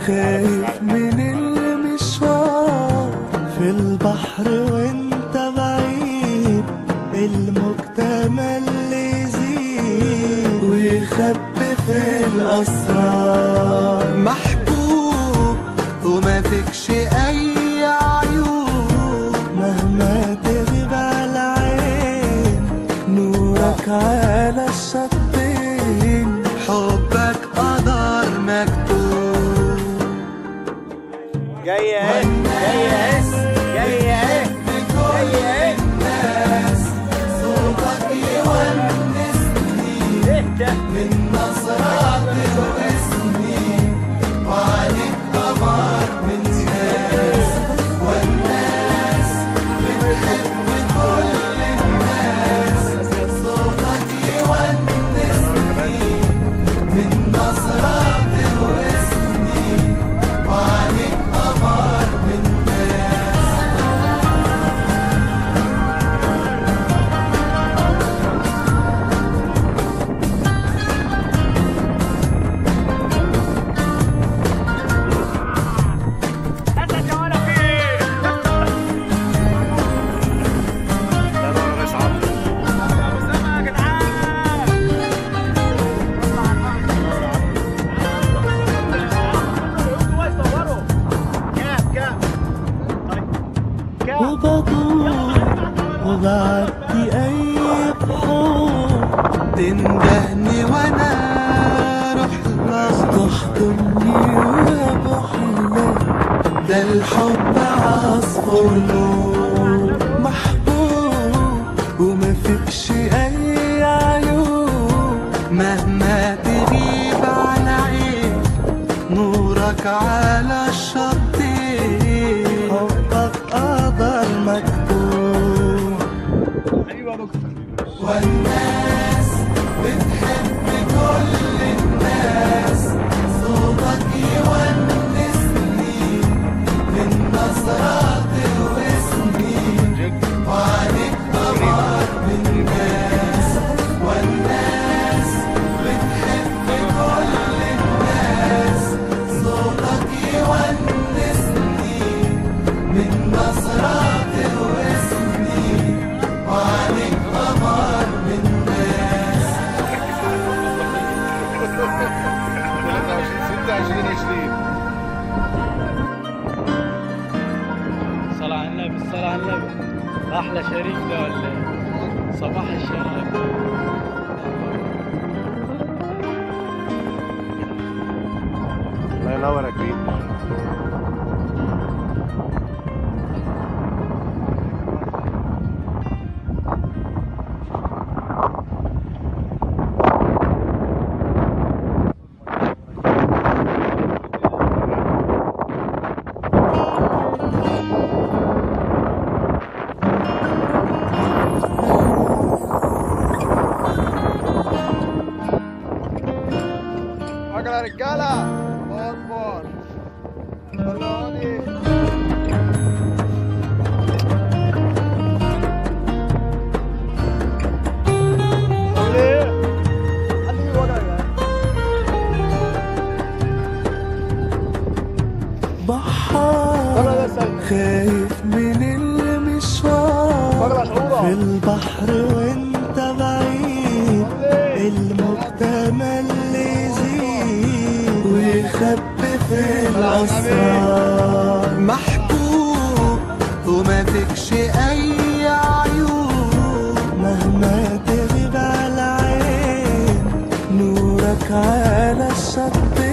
خايف من المشوار في البحر وانت بعيد المجتمع اللي يزيد ويخبي في الأسرار محبوب وما فيكش أي عيوب مهما تغيب على العين نورك على الشطين حبك قدر مكتوب جاية اهي جاية اهي جاية اهي جاية اهي صوتك يونسني اهدى من نظرات واسمي وعليك قمر من ناس والناس بتحب كل الناس صوتك يونسني من نظرات واسمي وعليك قمر من ناس انت يا ولا في ايه؟ لا لا مش عارف اسامة يا جدعان كام كام طيب كام وبدور وبعدي أي بحور تندهني وأنا أروح لك تحضني ويا بحلة ده الحب عصفور نور محبوب وما فيكش أي عيوب مهما تغيب عن عين نورك على الشطين حبك قدر مكتوب ايوه يا دكتور والناس بتحب كل الناس صوتك يونسني من نظرات واسمي وعليك قمر من ناس والناس بتحب كل الناس صوتك يونسني من نظرات واسمي وعليك قمر من ناس 26 20 صلاة على النبي الصلاة على النبي أحلى شريك ده ولا إيه؟ صباح الشرف الله ينور يا كريم اقرا يا رجاله بور بور طلعوني ليه؟ حد يجي ورا يا بحار خايف من المشوار في البحر وانت بعيد المجتمع اللي يزيد ويخبي في الأسرار محبوب وما فيكش أي عيوب مهما تغيب على العين نورك على الشط